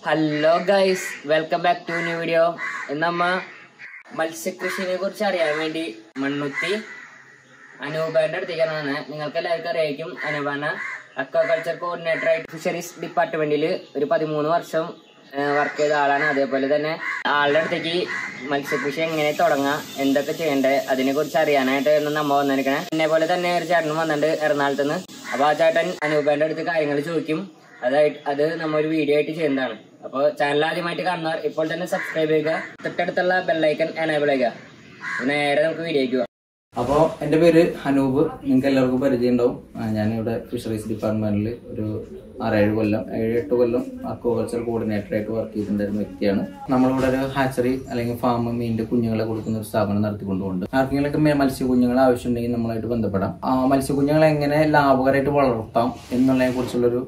Hello guys welcome back to new video ഇന്ന് നമ്മ മത്സ്യകൃഷിനെ കുറിച്ച് അറിയാൻ വേണ്ടി മണ്ണുത്തി അനൂപന്റെ അടുത്തേക്കാണ് നിങ്ങൾക്ക് എല്ലാവർക്കും അറിയായിരിക്കും അനൂപാന അക്വാകൾച്ചർ കോർഡിനേറ്റർ ആയിട്ട് ഫിഷറീസ് ഡിപ്പാർട്ട്മെന്റിൽ ഒരു പതിമൂന്ന് വർഷം വർക്ക് ചെയ്ത ആളാണ് അതേപോലെ തന്നെ ആളുടെ അടുത്തേക്ക് മത്സ്യകൃഷി എങ്ങനെ തുടങ്ങാം എന്തൊക്കെ ചെയ്യണ്ടേ അതിനെ കുറിച്ച് അറിയാനായിട്ട് ഇന്ന് നമ്മ വന്നിരിക്കണേ എന്നെ പോലെ തന്നെ ഒരു ചേട്ടനും വന്നിട്ടുണ്ട് എറണാകുളത്ത് നിന്ന് അപ്പൊ ആ ചേട്ടൻ അനൂപന്റെ അടുത്ത് കാര്യങ്ങൾ ചോദിക്കും അതായിട്ട് അത് നമ്മ ഒരു വീഡിയോ ആയിട്ട് ചെയ്യുന്നതാണ് അപ്പോൾ ചാനൽ ആദ്യമായിട്ട് കാണുന്നവർ ഇപ്പോൾ തന്നെ സബ്സ്ക്രൈബ് ചെയ്യുക തൊട്ടടുത്തുള്ള ബെല്ലൈക്കൺ എനേബിൾ ചെയ്യുക അപ്പൊ നേരെ നമുക്ക് വീഡിയോയ്ക്ക് പോകാം അപ്പോൾ എൻ്റെ പേര് ഹനൂബ് നിങ്ങൾക്ക് എല്ലാവർക്കും പരിചയം ഉണ്ടാവും ആ, ഞാനിവിടെ ഫിഷറീസ് ഡിപ്പാർട്ട്മെന്റിൽ ഒരു ആറേഴ് കൊല്ലം ഏഴ് എട്ട് കൊല്ലം അക്വാകൾച്ചർ കോർഡിനേറ്റർ ആയിട്ട് വർക്ക് ചെയ്തിട്ടുണ്ടായിരുന്ന വ്യക്തിയാണ് നമ്മളിവിടെ ഒരു ഹാച്ചറി അല്ലെങ്കിൽ ഫാം മീനിന്റെ കുഞ്ഞുങ്ങളെ കൊടുക്കുന്ന ഒരു സ്ഥാപനം നടത്തിക്കൊണ്ടുണ്ട് ആർക്കെങ്കിലൊക്കെ മേ- മത്സ്യക്കുഞ്ഞുങ്ങളെ ആവശ്യമുണ്ടെങ്കിൽ നമ്മളായിട്ട് ബന്ധപ്പെടാം ആ മത്സ്യക്കുഞ്ഞുങ്ങളെ എങ്ങനെ ലാഭകരമായിട്ട് വളർത്താം എന്നുള്ളതിനെ കുറിച്ചുള്ളൊരു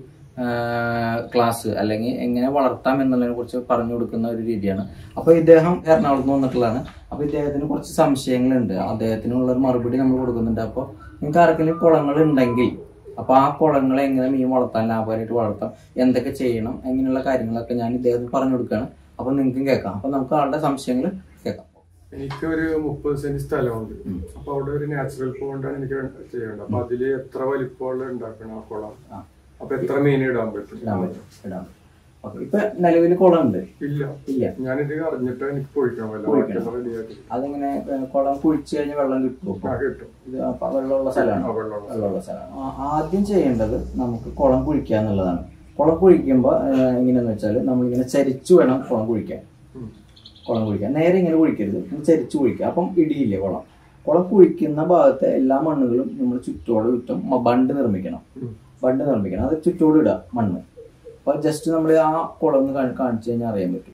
ക്ലാസ് അല്ലെങ്കിൽ എങ്ങനെ വളർത്താം എന്നുള്ളതിനെ കുറിച്ച് പറഞ്ഞു കൊടുക്കുന്ന ഒരു രീതിയാണ് അപ്പോൾ ഇദ്ദേഹം എറണാകുളത്ത് നിന്ന് വന്നിട്ടുള്ളതാണ് അപ്പോൾ ഇദ്ദേഹത്തിന് കുറച്ച് സംശയങ്ങളുണ്ട് അദ്ദേഹത്തിനുള്ള ഒരു മറുപടി നമ്മൾ കൊടുക്കുന്നുണ്ട് അപ്പോൾ നിങ്ങൾക്ക് ആർക്കെങ്കിലും കുളങ്ങൾ ഉണ്ടെങ്കിൽ അപ്പോൾ ആ കുളങ്ങളെ എങ്ങനെ മീൻ വളർത്താൻ ലാഭകരമായിട്ട് വളർത്താം എന്തൊക്കെ ചെയ്യണം അങ്ങനെയുള്ള കാര്യങ്ങളൊക്കെ ഞാൻ ഇദ്ദേഹത്തിന് പറഞ്ഞു കൊടുക്കുകയാണ് അപ്പോൾ നിങ്ങൾക്കും കേൾക്കാം അപ്പോൾ നമുക്ക് ആളുടെ സംശയങ്ങൾ കേൾക്കാം എനിക്ക് ഒരു മുപ്പത് സെന്റ് സ്ഥലമുണ്ട് അപ്പൊ അവിടെ ഒരു നാച്ചുറൽ പോണ്ടാണ് എനിക്ക് ചെയ്യേണ്ടത് അപ്പൊ അതില് എത്ര വലിപ്പമുള്ള ഉണ്ടാക്കണം ആ കുളം ആ. അപ്പൊ എത്ര മീൻ ഇടാൻ പറ്റും ഇടാൻ പറ്റും ഇടാം ഓക്കെ ഇപ്പം നിലവിൽ കുളമുണ്ട് ഇല്ല ഇല്ല ഞാനിത് അറിഞ്ഞിട്ട് എനിക്ക് പൊഴിക്കാൻ പറ്റില്ല പൊഴിക്കണം. ബാക്കിയൊക്കെ റെഡിയാക്കി അതിങ്ങനെ ഏഹ്, കുളം കുഴിച്ച് കഴിഞ്ഞാൽ വെള്ളം കിട്ടുമോ ആ കിട്ടും ഇത് അപ്പൊ വെള്ളമുള്ള സ്ഥലമാണ് ആ, വെള്ളമുള്ള വെള്ളമുള്ള സ്ഥലമാണ് ആ, ആദ്യം ചെയ്യേണ്ടത് നമുക്ക് കുളം കുഴിക്കുക എന്നുള്ളതാണ് കുളം കുഴിക്കുമ്പോൾ എങ്ങനെയാന്ന് വെച്ചാൽ നമ്മളിങ്ങനെ ചരിച്ചു വേണം കുളം കുഴിക്കാൻ ഉം. കുളം കുഴിക്കാൻ നേരെ ഇങ്ങനെ കുഴിക്കരുത് ഇങ്ങനെ ചരിച്ചു കുഴിക്കുക അപ്പം ഇടിയില്ലേ കുളം കുളം കുഴിക്കുന്ന ഭാഗത്തെ എല്ലാ മണ്ണുകളും നമ്മൾ ചുറ്റോട് ചുറ്റും മ- ബണ്ട് നിർമ്മിക്കണം ഉം. ബണ്ട് നിർമ്മിക്കണം അത് ചുറ്റോട് ഇടുക മണ്ണ് അപ്പൊ ജസ്റ്റ് നമ്മൾ ആ കുളം ഒന്ന് കാണി- കാണിച്ചു കഴിഞ്ഞാൽ അറിയാൻ പറ്റും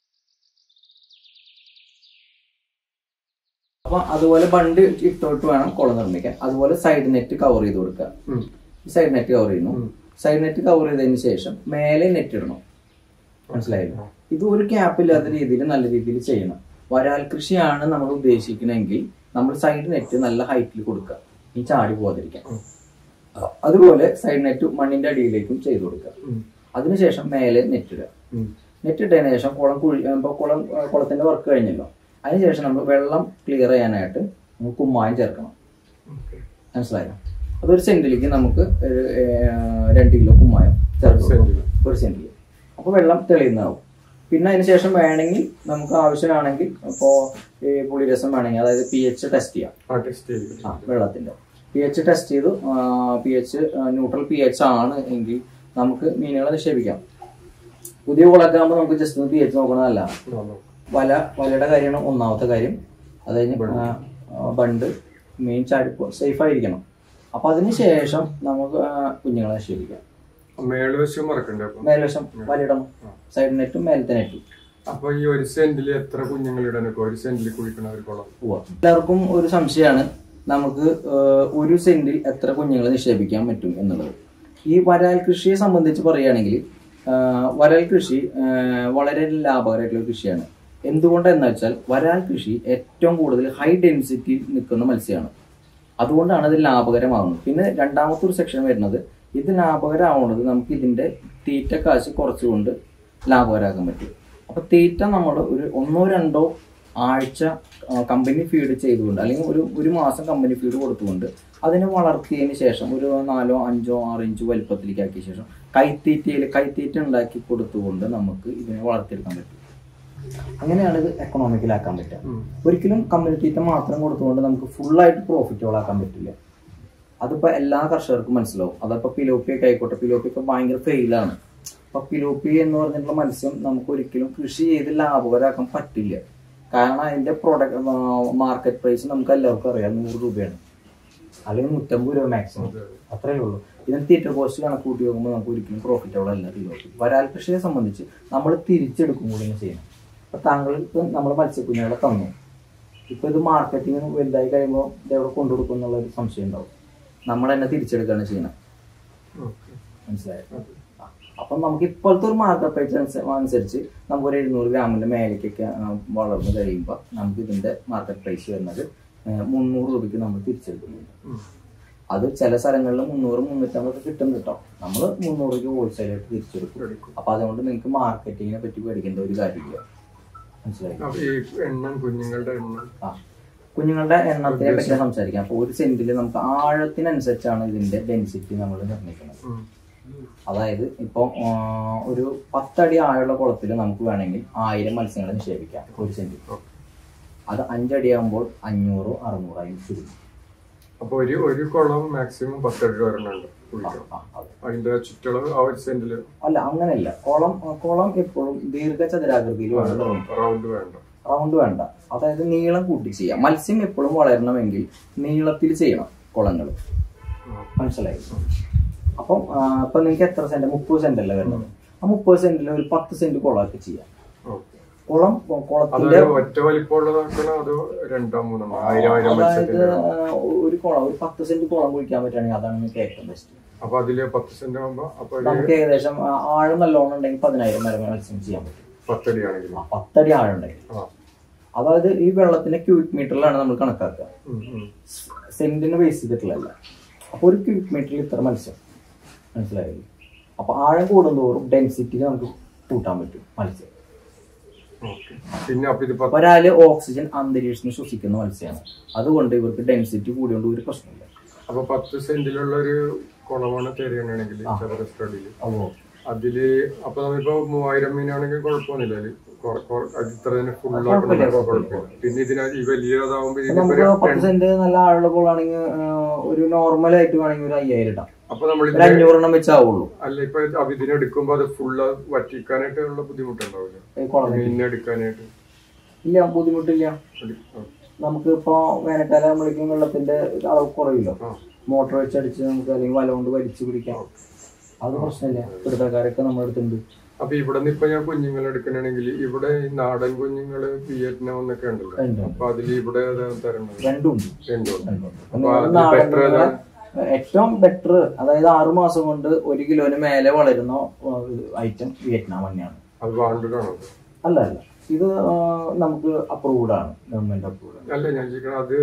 അപ്പൊ അതുപോലെ ബണ്ട് ഇട്ടോട്ട് വേണം കുളം നിർമ്മിക്കാൻ അതുപോലെ സൈഡ് നെറ്റ് കവർ ചെയ്ത് കൊടുക്കുക ഉം. സൈഡ് നെറ്റ് കവർ ചെയ്യുന്നു ഉം. സൈഡ് നെറ്റ് കവർ ചെയ്തതിന് ശേഷം മേലെ നെറ്റ് ഇടണം മനസ്സിലായില്ല ഇത് ഒരു ഗ്യാപ്പ് ഇല്ലാത്ത രീതിയിൽ നല്ല രീതിയിൽ ചെയ്യണം വരാൽ കൃഷിയാണ് നമ്മൾ ഉദ്ദേശിക്കണമെങ്കിൽ നമ്മൾ സൈഡ് നെറ്റ് നല്ല ഹൈറ്റിൽ കൊടുക്കുക ഈ ചാടി പോകാതിരിക്കാൻ ഉം. അതുപോലെ സൈഡ് നെറ്റ് മണ്ണിന്റെ അടിയിലേക്കും ചെയ്തു കൊടുക്കുക ഉം. അതിനുശേഷം മേലെ നെറ്റ് ഇടുക ഉം. നെറ്റ് ഇട്ടതിന് ശേഷം കുളം കുഴി ഇപ്പൊ കുളം കുളത്തിന്റെ വർക്ക് കഴിഞ്ഞല്ലോ അതിനുശേഷം നമ്മൾ വെള്ളം ക്ലിയർ ചെയ്യാനായിട്ട് നമ്മൾ കുമ്മായം ചേർക്കണം ഓക്കേ. മനസ്സിലായോ അതൊരു സെന്റിലേക്ക് നമുക്ക് ഒരു, ഏർ, രണ്ട് കിലോ കുമ്മായം ചേർത്ത് കൊടുക്കണം. സെന്റില്. ഒരു സെന്റിൽ അപ്പോൾ വെള്ളം തെളിയുന്നതാവും പിന്നെ അതിന് ശേഷം വേണമെങ്കിൽ നമുക്ക് ആവശ്യമാണെങ്കിൽ ഇപ്പോൾ ഈ പുളിരസം വേണമെങ്കിൽ അതായത് പി എച്ച് ടെസ്റ്റ് ചെയ്യാം ആ ടെസ്റ്റ് ചെയ്ത് ആ വെള്ളത്തിന്റെ പി എച്ച് ടെസ്റ്റ് ചെയ്തു P H neutral P H ആണ് എങ്കിൽ നമുക്ക് മീനുകളെ നിക്ഷേപിക്കാം പുതിയ കുളമൊക്കെ ആകുമ്പോൾ നമുക്ക് ജസ്റ്റ് ഒന്ന് പി എച്ച് നോക്കണതല്ല വല വലയുടെ കാര്യമാണ് ഒന്നാമത്തെ കാര്യം അത് കഴിഞ്ഞ് ആ, ആ, ബണ്ട് മീൻ ചാടി സേഫ് ആയിരിക്കണം അപ്പൊ അതിന് ശേഷം നമുക്ക് ആ, കുഞ്ഞുങ്ങളെ നിക്ഷേപിക്കാം മേളുവശം മറക്കണ്ടേ അപ്പൊ മേൽവശം വലയിടണം സൈഡ് നെറ്റും മേലത്തെ നെറ്റും അപ്പൊ ഈ ഒരു സെന്റില് എത്ര കുഞ്ഞുങ്ങൾ ഇടാനൊക്കെ ഒരു സെന്റിൽ കുഴിക്കണ ഒരു കുളം പോവാം എല്ലാവർക്കും ഒരു സംശയമാണ് നമുക്ക് ഏഹ്, ഒരു സെന്റിൽ എത്ര കുഞ്ഞുങ്ങളെ നിക്ഷേപിക്കാൻ പറ്റും എന്നുള്ളത് ഈ വരാൽ കൃഷിയെ സംബന്ധിച്ച് പറയുകയാണെങ്കിൽ ഏഹ്, വരാൽ കൃഷി ഏഹ്, വളരെ ലാഭകരമായിട്ടുള്ള ഒരു കൃഷിയാണ് എന്തുകൊണ്ടെന്ന് വെച്ചാൽ വരാൽ കൃഷി ഏറ്റവും കൂടുതൽ ഹൈ ഡെൻസിറ്റി നിൽക്കുന്ന മത്സ്യമാണ് അതുകൊണ്ടാണ് ഇത് ലാഭകരമാകുന്നത് പിന്നെ രണ്ടാമത്തെ ഒരു സെക്ഷൻ വരുന്നത് ഇത് ലാഭകരമാവുന്നത് നമുക്ക് ഇതിന്റെ തീറ്റ കാശ് കുറച്ചുകൊണ്ട് ലാഭകരമാക്കാൻ പറ്റും അപ്പൊ തീറ്റ നമ്മൾ ഒരു ഒന്നോ രണ്ടോ ആഴ്ച കമ്പനി ഫീഡ് ചെയ്തുകൊണ്ട് അല്ലെങ്കിൽ ഒരു ഒരു മാസം കമ്പനി ഫീഡ് കൊടുത്തുകൊണ്ട് അതിനെ വളർത്തിയതിന് ശേഷം ഒരു നാലോ അഞ്ചോ ആറ് ഇഞ്ച് വലുപ്പത്തിലേക്ക് ആക്കിയ ശേഷം കൈത്തീറ്റയിൽ കൈത്തീറ്റ ഉണ്ടാക്കി കൊടുത്തുകൊണ്ട് നമുക്ക് ഇതിനെ വളർത്തിയെടുക്കാൻ പറ്റും അങ്ങനെയാണ് ഇത് എക്കണോമിക്കലാക്കാൻ പറ്റുക ഉം. ഒരിക്കലും കമ്പനി തീറ്റ മാത്രം കൊടുത്തുകൊണ്ട് നമുക്ക് ഫുള്ളായിട്ട് പ്രോഫിറ്റുകളാക്കാൻ പറ്റില്ല അതിപ്പോ എല്ലാ കർഷകർക്കും മനസ്സിലാവും അതപ്പോ പിലോപ്പിയൊക്കെ ആയിക്കോട്ടെ പിലോപ്പിയൊക്കെ ഭയങ്കര ഫെയിലാണ് അപ്പൊ പിലോപ്പി എന്ന് പറഞ്ഞിട്ടുള്ള മത്സ്യം നമുക്ക് ഒരിക്കലും കൃഷി ചെയ്ത് ലാഭകരമാക്കാൻ പറ്റില്ല കാരണം അതിന്റെ പ്രൊഡക്റ്റ് മാർക്കറ്റ് പ്രൈസ് നമുക്ക് എല്ലാവർക്കും അറിയാം നൂറ് രൂപയാണ് അല്ലെങ്കിൽ നൂറ്റമ്പത് രൂപ മാക്സിമം അത്രേ ഉള്ളൂ ഇതിന് തീറ്റ കോസ്റ്റ് കണക്ക് കൂട്ടി നോക്കുമ്പോൾ നമുക്ക് ഒരിക്കലും പ്രോഫിറ്റബിൾ അല്ല പിലോപ്പി വരാൽ കൃഷിയെ സംബന്ധിച്ച് നമ്മൾ തിരിച്ചെടുക്കും കൂടി ചെയ്യണം അപ്പൊ താങ്കൾക്ക് നമ്മൾ മത്സ്യക്കുഞ്ഞുങ്ങളെ തന്നു ഇപ്പൊ ഇത് മാർക്കറ്റിംഗ് വലുതായി കഴിയുമ്പോൾ ഇത് എവിടെ കൊണ്ടുകൊടുക്കും എന്നുള്ള ഒരു സംശയം ഉണ്ടാവും നമ്മൾ തന്നെ തിരിച്ചെടുക്കുകയാണ് ചെയ്യണം ഓക്കേ. മനസ്സിലായോ ആ. അപ്പം നമുക്ക് ഇപ്പോഴത്തെ ഒരു മാർക്കറ്റ് പ്രൈസ് അനുസരിച്ച് നമുക്ക് ഒരു എഴുന്നൂറ് ഗ്രാമിന്റെ മേലേക്കൊക്കെ ആ, വളർന്നു കഴിയുമ്പോൾ നമുക്ക് ഇതിന്റെ മാർക്കറ്റ് പ്രൈസ് വരുന്നത് ഏ, മുന്നൂറ് രൂപയ്ക്ക് നമ്മൾ തിരിച്ചെടുക്കുന്നുണ്ട് ഉം. അത് ചില സ്ഥലങ്ങളിൽ മുന്നൂറ് മുന്നൂറ്റമ്പത് കിട്ടും കേട്ടോ നമ്മൾ മുന്നൂറ് രൂപ ഹോൾസെയിലായിട്ട് തിരിച്ചെടുക്കും എടുക്കും അപ്പൊ അതുകൊണ്ട് നിങ്ങൾക്ക് മാർക്കറ്റിങ്ങിനെ പറ്റി പേടിക്കേണ്ട ഒരു കാര്യമില്ല മനസ്സിലായി അപ്പൊ ഈ എണ്ണം കുഞ്ഞുങ്ങളുടെ എണ്ണം ആ കുഞ്ഞുങ്ങളുടെ എണ്ണത്തിനെ പറ്റി സംസാരിക്കാം അപ്പോൾ ഒരു സെന്റിൽ നമുക്ക് ആഴത്തിനനുസരിച്ചാണ് ഇതിന്റെ ഡെൻസിറ്റി നമ്മൾ നിർണ്ണയിക്കുന്നത് ഉം. അതായത് ഇപ്പോൾ ഒരു പത്തടി ആഴമുള്ള കുളത്തിൽ നമുക്ക് വേണമെങ്കിൽ ആയിരം മത്സ്യങ്ങളെ നിക്ഷേപിക്കാം ഒരു സെന്റിൽ ഓക്കെ. അത് അഞ്ചടിയാകുമ്പോൾ അഞ്ഞൂറോ അറുന്നൂറായി ചുരുങ്ങും അപ്പൊ ഒരു ഒരു കുളം മാക്സിമം പത്തടി വരണുണ്ട് കുഴിക്കണം ആ, അതെ. അതിന്റെ ചുറ്റളവ് ആ ഒരു സെന്റില് അല്ല അങ്ങനെയല്ല കുളം കുളം എപ്പോഴും ദീർഘചതുരാകൃതിയിൽ വേണം നിർമ്മിക്കാൻ. റൗണ്ട് വേണ്ട റൗണ്ട് വേണ്ട അതായത് നീളം കൂട്ടി ചെയ്യാം മത്സ്യം എപ്പോഴും വളരണമെങ്കിൽ നീളത്തിൽ ചെയ്യണം കുളങ്ങൾ ആ. മനസ്സിലായി അപ്പം ആ, ഇപ്പൊ നിങ്ങൾക്ക് എത്ര സെന്റ് മുപ്പത് സെന്റ് അല്ലേ വരുന്നത് ആ മുപ്പത് സെന്റിൽ ഒരു പത്ത് സെന്റ് കുളമൊക്കെ ചെയ്യാം ഓക്കെ. കുളം അത് കുളത്തിന്റെ ഒറ്റ വലിപ്പമുള്ളതാക്കണോ അതോ രണ്ടോ മൂന്നോ ആയിരം ആയിരം അതായത് മത്സ്യത്തിന്റെ ആ, ഒരു കുളം ഒരു പത്ത് സെന്റ് കുളം കുഴിക്കാൻ പറ്റുകയാണെങ്കിൽ അതാണ് നിങ്ങൾക്ക് ഏറ്റവും ബെസ്റ്റ് അപ്പൊ അതില് പത്ത് സെന്റ് ആകുമ്പോ അപ്പൊ ഒരു നമുക്ക് ഏകദേശം ആ, ആഴം നല്ലോണം ഉണ്ടെങ്കിൽ പതിനായിരം വരെ മത്സ്യം ചെയ്യാൻ പറ്റും പത്തടി ആണെങ്കിലും ആ, പത്തടി ആഴം ഉണ്ടെങ്കിൽ ആ അതായത് ഈ വെള്ളത്തിന്റെ ക്യൂബിക് മീറ്ററിലാണ് നമ്മൾ കണക്കാക്കുക ഉം, ഉം. സെന്റിന് ബേസ് ചെയ്തിട്ടുള്ളതല്ല അപ്പൊ ഒരു ക്യൂബിക് മീറ്ററിൽ ഇത്ര മത്സ്യം മനസ്സിലായില്ലേ അപ്പൊ ആഴം കൂടുന്തോറും ഡെൻസിറ്റി നമുക്ക് കൂട്ടാൻ പറ്റും മത്സ്യം ഓക്കെ. പിന്നെ അപ്പൊ ഇത് പത്ത് ഒരാള് ഓക്സിജൻ അന്തരീക്ഷത്തിന് ശ്വസിക്കുന്ന മത്സ്യമാണ് അതുകൊണ്ട് ഇവർക്ക് ഡെൻസിറ്റി കൂടിയോണ്ട് ഒരു പ്രശ്നമില്ല അപ്പൊ പത്ത് സെന്റിലുള്ള ഒരു കുളമാണ് തിരയണമെങ്കിൽ ചതുരശ്രടിയില് അപ്പോൾ അതില് അപ്പൊ നമ്മളിപ്പോ മൂവായിരം മീനാണെങ്കിൽ കുഴപ്പമൊന്നുമില്ല അതില് കൊറ- കൊറ- അത് ഇത്ര തന്നെ ഫുൾ കുഴപ്പമില്ല, കുഴപ്പമില്ല പിന്നെ ഇതിനകത്ത് ഈ വലിയതാവുമ്പോ നമുക്ക് ഇതിനൊരു പത്ത് സെന്റ് നല്ല ആഴമുള്ള കോളാണെങ്കിൽ ഒരു നോർമൽ ആയിട്ട് വേണമെങ്കിൽ ഒരു അയ്യായിരം ഇടാം അപ്പൊ നമ്മൾ ഒരു അഞ്ഞൂറെണ്ണം വെച്ചാവുള്ളൂ അല്ല ഇപ്പൊ ഇത് അപ്പൊ ഇതിനെടുക്കുമ്പോ അത് ഫുള്ള് വറ്റിക്കാനായിട്ടുള്ള ബുദ്ധിമുട്ടുണ്ടാവില്ല ഈ കുളം മീനിനെ എടുക്കാനായിട്ട് ഇല്ല ബുദ്ധിമുട്ടില്ല എടു- ആ. നമുക്ക് ഇപ്പോ വേനൽക്കാലം ആകുമ്പോഴേക്കും വെള്ളത്തിന്റെ അളവ് കുറയില്ലോ ആ. മോട്ടോർ വെച്ചടിച്ച് നമുക്ക് അല്ലെങ്കിൽ വല കൊണ്ട് വലിച്ചു പിടിക്കാം അത് പ്രശ്നമില്ല പിടുത്തക്കാരൊക്കെ നമ്മുടെ അടുത്തുണ്ട് അപ്പൊ ഇവിടെ നിന്ന് ഇപ്പൊ ഞാൻ കുഞ്ഞുങ്ങളെ എടുക്കണമെങ്കിൽ ഇവിടെ ഈ നാടൻ കുഞ്ഞുങ്ങള് വിയറ്റ്നാം എന്നൊക്കെ ഉണ്ടല്ലോ ഉണ്ട്. അപ്പൊ അതിൽ ഇവിടെ ഏതാണ് തരണത് രണ്ടും ഉണ്ട് രണ്ടും രണ്ടും ഉണ്ട്. അപ്പൊ നിങ്ങൾ അതിൽ നാടൻ better കുഞ്ഞുങ്ങളെ ഏതാണ്? ഏറ്റവും ബെറ്റർ അതായത് ആറു മാസം കൊണ്ട് ഒരു കിലോന് മേലെ വളരുന്ന ഐറ്റം വിയറ്റ്നാം തന്നെയാണ് അത് വാണ്ടതാണോ അല്ല അല്ല ഇത് ആ, നമുക്ക് അപ്രൂവ്ഡ് ആണ് ഗവൺമെന്റ് അപ്രൂവ്ഡ് അല്ല ഞാൻ ചോദിക്കണം അത്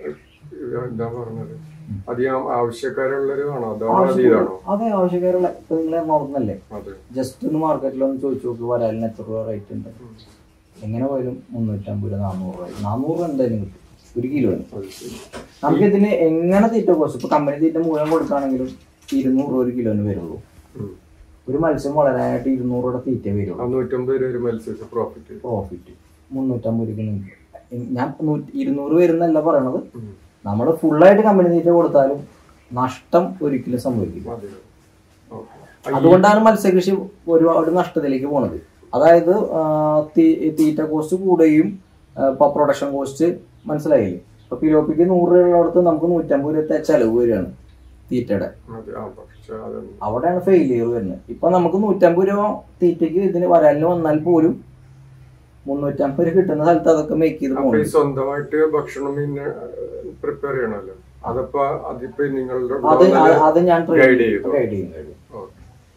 എന്താ പറഞ്ഞത് അധികം ആവശ്യക്കാരുള്ളൊരു ആണോ അതോ അതീതാണോ അതെ ആവശ്യക്കാരുള്ള ഇപ്പൊ നിങ്ങൾ എറണാകുളത്തല്ലേ അതെ ജസ്റ്റ് ഒന്ന് മാർക്കറ്റിൽ ഒന്ന് ചോദിച്ചു നോക്ക് വരാലിന് എത്ര രൂപ റേറ്റ് ഉണ്ട് എങ്ങനെ പോയാലും മുന്നൂറ്റമ്പത് രൂപ നാനൂറ് രൂപ നാനൂറ് രൂപ എന്തായാലും കിട്ടും ഒരു കിലോന് അത് ശരി നമുക്ക് ഇതിന് എങ്ങനെ തീറ്റ കുറച്ച് ഇപ്പൊ കമ്പനി തീറ്റ മുഴുവൻ കൊടുക്കുകയാണെങ്കിലും ഇരുന്നൂറ് രൂപ ഒരു കിലോന് വരുള്ളൂ ഉം. ഒരു മത്സ്യം വളരാനായിട്ട് ഇരുന്നൂറ് രൂപ തീറ്റ ആ വരുള്ളൂ നൂറ്റമ്പത് രൂപ ഒരു മത്സ്യത്തെ പ്രോഫിറ്റ് പ്രോഫിറ്റ് മുന്നൂറ്റമ്പത് രൂപയ്ക്ക് നിങ്ങൾക്ക് ഞാൻ നൂറ്റി ഇരുന്നൂറ് വരുന്നല്ല പറയണത് നമ്മൾ ഫുള്ളായിട്ട് കമ്പനി തീറ്റ കൊടുത്താലും നഷ്ടം ഒരിക്കലും സംഭവിക്കില്ല അതെ ഓക്കെ അതുകൊണ്ടാണ് മത്സ്യകൃഷി ഒരുപാട് നഷ്ടത്തിലേക്ക് പോണത് അതായത് ആ, തീ- തീറ്റ കോസ്റ്റ് കൂടുകയും ആ, ഇപ്പൊ പ്രൊഡക്ഷൻ കോസ്റ്റ് മനസ്സിലായില്ലേ ഇപ്പൊ കിലോപ്പിക്ക് നൂറ് രൂപ ഉള്ളിടത്ത് നമുക്ക് നൂറ്റമ്പത് രൂപ ചെലവ് വരികയാണ് തീറ്റയുടെ അതെ ആ പക്ഷെ അതൊന്നും അവിടെയാണ് ഫെയിലിയർ വരുന്നത് ഇപ്പൊ നമുക്ക് നൂറ്റമ്പത് രൂപ തീറ്റയ്ക്ക് ഇതിന് വരാലിന് വന്നാൽ പോലും മുന്നൂറ്റമ്പത് രൂപ കിട്ടുന്ന സ്ഥലത്ത് അതൊക്കെ മേക്ക് ചെയ്ത് അപ്പൊ ഈ പോകുന്നു സ്വന്തമായിട്ട് ഭക്ഷണം പിന്നെ പ്രിപ്പയർ ചെയ്യണമല്ലോ അതപ്പോ അതിപ്പോ നിങ്ങളുടെ അത് അത് അത് ഞാൻ ഗൈഡ് ചെയ്തു ഗൈഡ് ചെയ്യും ഗൈഡ് ചെയ്യും ഓക്കെ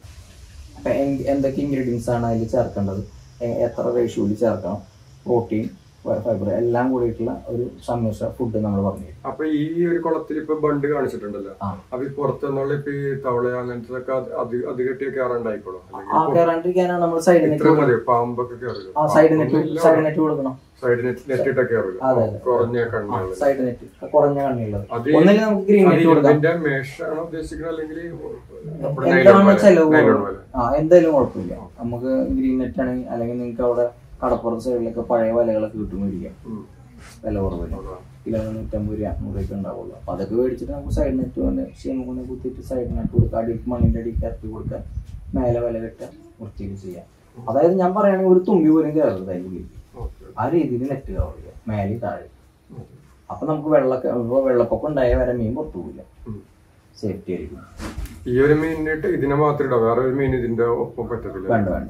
അപ്പൊ എൻ- എന്തൊക്കെ ഇൻഗ്രീഡിയൻസ് ആണ് അതിൽ ചേർക്കേണ്ടത് എ- എത്ര റേഷ്യോയിൽ ചേർക്കണം പ്രോട്ടീൻ ഫൈബർ എല്ലാം കൂടിയിട്ടുള്ള ഒരു സമ്മിശ്ര ഫുഡ് നമ്മൾ പറഞ്ഞു തരും. അപ്പൊ ഈ ഒരു കുളത്തിൽ ഇപ്പൊ ബണ്ട് കാണിച്ചിട്ടുണ്ടല്ലോ ആ. അപ്പൊ ഈ പുറത്തുനിന്നുള്ള ഇപ്പൊ ഈ തവള അങ്ങനത്തെ അത് അത് കെട്ടിയ കയറുണ്ടായിക്കോളൂ ആ അല്ലെങ്കിൽ കയറാണ്ടിരിക്കാനാണ് നമ്മൾ സൈഡ് നെറ്റ് ഇത്ര മതി പാമ്പൊക്കെ കയറില്ല ആ സൈഡ് നെറ്റ് സൈഡ് നെറ്റ് കൊടുക്കണം സൈഡ് നെറ്റ് നെറ്റിട്ടൊക്കെ കയറില്ല അതെ, അതെ. കുറഞ്ഞ കണ്ണുകൾ സൈഡ് നെറ്റ് കുറഞ്ഞ കണ്ണിയുള്ളത് അത് ഒന്നില്ലെങ്കിൽ നമുക്ക് ഗ്രീൻ നെറ്റ് കൊടുക്കാം ഇതിന്റെ മേഷാണോ ഉദ്ദേശിക്കുന്നത് അല്ലെങ്കിൽ നമ്മുടെ എന്താണോ നൈലോൺ ചെലവ് പോലെ? നൈലോൺ പോലെ ആ എന്തായാലും കുഴപ്പമില്ല നമുക്ക് ഗ്രീൻ നെറ്റ് ആണെങ്കിൽ അല്ലെങ്കിൽ നിങ്ങൾക്ക് അവിടെ കടപ്പുറത്ത് സൈഡിലൊക്കെ പഴയ വലകളൊക്കെ കിട്ടും മേടിക്കാം ഉം. വില കുറവില്ല അതാ. കിലോ നൂറ്റമ്പത് രൂപ നൂറൊക്കെ ഉണ്ടാവുള്ളൂ അപ്പൊ അതൊക്കെ മേടിച്ചിട്ട് നമുക്ക് സൈഡ് നെറ്റ് കൊണ്ട് ക്ഷേമ കുത്തിയിട്ട് സൈഡ് നെറ്റ് കൊടുക്കുക അടി മണ്ണിന്റെ അടിക്ക് ഇറക്കി കൊടുക്കുക മേലെ വില കെട്ടുക വൃത്തിയിൽ ചെയ്യാം അതായത് ഞാൻ പറയുകയാണെങ്കിൽ ഒരു തുമ്പി പോലും കയറരുത് അതിൻ്റെ ഉള്ളിൽ ഓക്കെ ആ രീതിയിൽ നെറ്റ് കവർ മേലെ താഴെ അപ്പൊ നമുക്ക് വെള്ളമൊക്കെ ഇപ്പൊ വെള്ളപ്പൊക്കം ഉണ്ടായ വരെ മീൻ പുറത്തു പോവില്ല ഉം. സേഫ്റ്റി ആയിരിക്കും ഈ ഒരു മീനിട്ട് ഇതിനെ മാത്രം ഇടാം വേറെ ഒരു മീൻ ഇതിന്റെ ഒപ്പം പറ്റത്തില്ല വേണ്ട വേണ്ട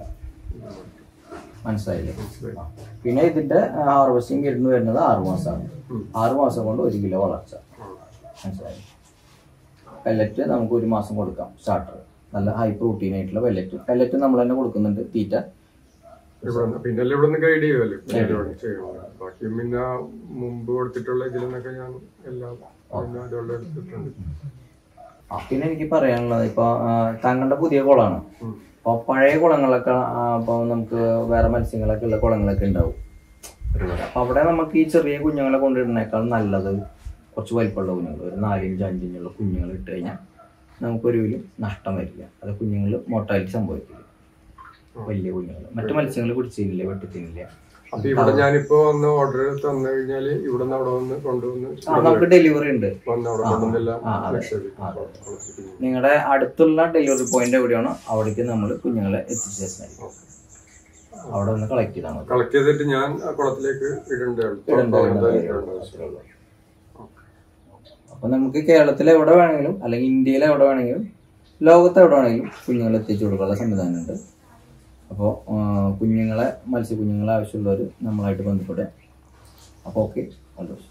മനസ്സിലായില്ലേ മനസ്സിലായി. ആ. പിന്നെ ഇതിന്റെ ഹാർവസ്റ്റിംഗ് ഇരുന്ന് വരുന്നത് ആറു മാസമാണ് ഉം. ആറു മാസം കൊണ്ട് ഒരു കിലോ വളർച്ച ആ. മനസ്സിലായി പെല്ലറ്റ് നമുക്ക് ഒരു മാസം കൊടുക്കാം സ്റ്റാർട്ടർ നല്ല ഹൈ പ്രോട്ടീൻ ആയിട്ടുള്ള പെല്ലറ്റ് പെല്ലറ്റ് നമ്മൾ തന്നെ കൊടുക്കുന്നുണ്ട് തീറ്റ ഇവിടെ പിന്നെ എല്ലാം ഇവിടെ നിന്ന് ഗൈഡ് ചെയ്യുമല്ലോ പരിപാടി ചെയ്യണം ബാക്കി പിന്നെ മുമ്പ് കൊടുത്തിട്ടുള്ള ഇതിൽ നിന്നൊക്കെ ഞാൻ എല്ലാം പിന്നെ അതുള്ള എടുത്തിട്ടുണ്ട് ആ, പിന്നെ എനിക്ക് പറയാനുള്ളത് ഇപ്പൊ ആ, താങ്കളുടെ പുതിയ കുളമാണ് അപ്പൊ പഴയ കുളങ്ങളൊക്കെ അപ്പൊ നമുക്ക് വേറെ മത്സ്യങ്ങളൊക്കെ ഉള്ള കുളങ്ങളൊക്കെ ഉണ്ടാവും ഒരുപാട് അപ്പൊ അവിടെ നമുക്ക് ഈ ചെറിയ കുഞ്ഞുങ്ങളെ കൊണ്ടിടുന്നേക്കാൾ നല്ലത് കുറച്ച് വലിപ്പമുള്ള കുഞ്ഞുങ്ങൾ ഒരു നാലിഞ്ച് അഞ്ചിഞ്ചുള്ള കുഞ്ഞുങ്ങൾ ഇട്ട് കഴിഞ്ഞാൽ നമുക്കൊരു നഷ്ടം വരില്ല അത് കുഞ്ഞുങ്ങൾ മോർട്ടാലിറ്റി സംഭവിക്കില്ല വലിയ കുഞ്ഞുങ്ങൾ മറ്റു മത്സ്യങ്ങൾ പിടിച്ചില്ല വെട്ടിത്തിന്നില്ല അപ്പൊ ഇവിടെ ഞാനിപ്പോ വന്ന് ഓർഡർ തന്നു കഴിഞ്ഞാല് ഇവിടെ നിന്ന് അവിടെ വന്ന് കൊണ്ടുവന്ന് ആ നമുക്ക് ഡെലിവറി ഉണ്ട് വന്ന് അവിടെ കൊണ്ടുവന്നെല്ലാം ആ, അതെ. നിക്ഷേപിക്കും. ആ, അതെ. വളർത്തിക്കുന്നു. നിങ്ങളുടെ അടുത്തുള്ള ഡെലിവറി പോയിന്റ് എവിടെയാണോ അവിടേക്ക് നമ്മൾ കുഞ്ഞുങ്ങളെ എത്തിച്ചു തരുന്നതായിരിക്കും അവിടെ ഒന്ന് കളക്ട് ചെയ്താൽ മതി കളക്ട് ചെയ്തിട്ട് ഞാൻ ആ കുളത്തിലേക്ക് ഇടേണ്ടേ ഉള്ളൂ. ഇടണ്ട, തുറന്ന് ഇടണ്ട, ഇടേണ്ട ഇടണ്ട. ആവശ്യമില്ല. അപ്പൊ നമുക്ക് കേരളത്തിൽ എവിടെ വേണമെങ്കിലും അല്ലെങ്കിൽ ഇന്ത്യയിൽ എവിടെ വേണമെങ്കിലും ലോകത്ത് എവിടെ വേണമെങ്കിലും കുഞ്ഞുങ്ങളെ എത്തിച്ചു കൊടുക്കാനുള്ള സംവിധാനമുണ്ട് അപ്പോൾ കുഞ്ഞുങ്ങളെ മത്സ്യക്കുഞ്ഞുങ്ങളെ ആവശ്യമുള്ളവർ നമ്മളായിട്ട് ബന്ധപ്പെടുക അപ്പോൾ ഓക്കെ സന്തോഷം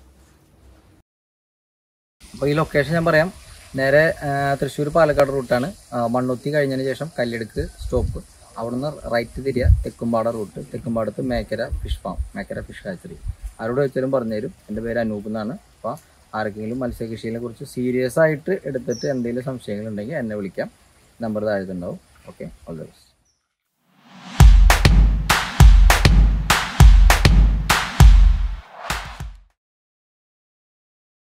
അപ്പോൾ ഈ ലൊക്കേഷൻ ഞാൻ പറയാം നേരെ തൃശ്ശൂർ പാലക്കാട് റൂട്ടാണ് മണ്ണുത്തി കഴിഞ്ഞതിന് ശേഷം കല്ലെടുക്ക് സ്റ്റോപ്പ് അവിടുന്ന് റൈറ്റ് തിരിയുക തെക്കുംപാട റൂട്ട് തെക്കുംപാടത്ത് Mekkara fish farm Mekkara fish hatchery ആരോട് വെച്ചാലും പറഞ്ഞുതരും എൻ്റെ പേര് അനൂപ് എന്നാണ് അപ്പോൾ ആർക്കെങ്കിലും മത്സ്യകൃഷിയെ കുറിച്ച് സീരിയസ് ആയിട്ട് എടുത്തിട്ട് എന്തെങ്കിലും സംശയങ്ങളുണ്ടെങ്കിൽ എന്നെ വിളിക്കാം നമ്പർ താഴത്തുണ്ടാവും ഓക്കെ ഓൾ ദ ബെസ്റ്റ്